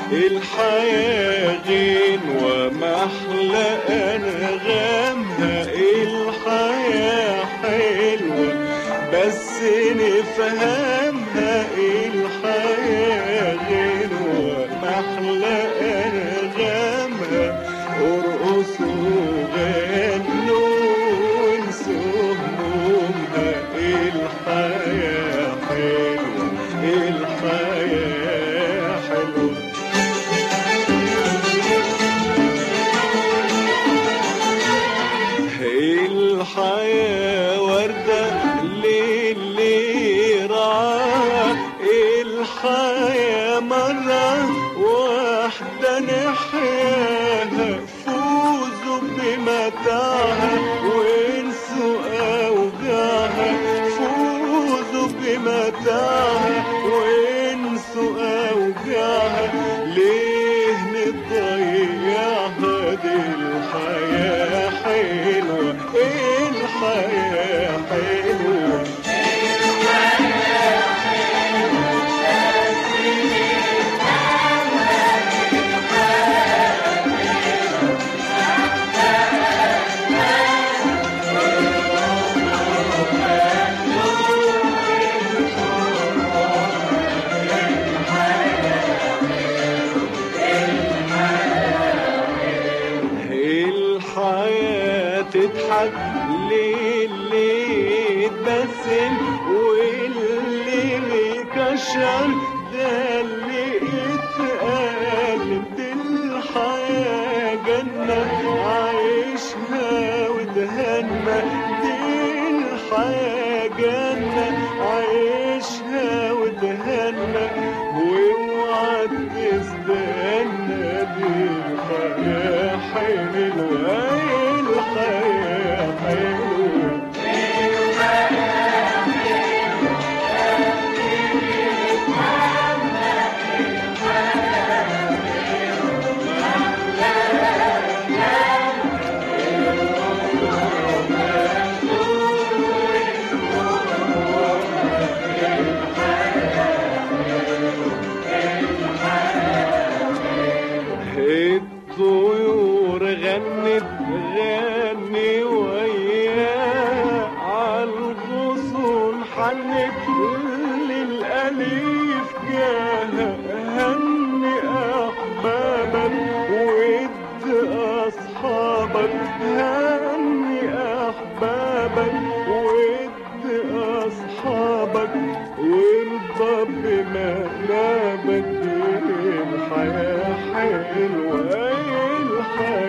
الحياة غين ومحلى أنغامها الحياة حلوة بس نفهمها الحياة غين ومحلى أنغامها ارقصوا غنوا وانسوا همومها الحياة حلوة الحياة حلوة الحياة وردة للي رعاها الحياة مرة واحدة نحياها فوزوا بمتاعها وانسوا أوجاعها فوزوا بمتاعها وانسوا أوجاعها ليه نضيعها دي الحياة حلوة الحياة حلوة الحياة تضحك للي يتبسم واللي بيكشر ده اللي يتألم دي الحياة جنة عايشها وتهنى دي الحياة جنة عايشها وتهنى واوعى تستنى دي الحياة حلوة الحياة حلوة الطيور غنت غني وياه عالغصون حنت للأليف جاه هني أحبابك ود أصحابك هني أحبابك ود أصحابك وارضى بما نابت الحياة حلوة الحياة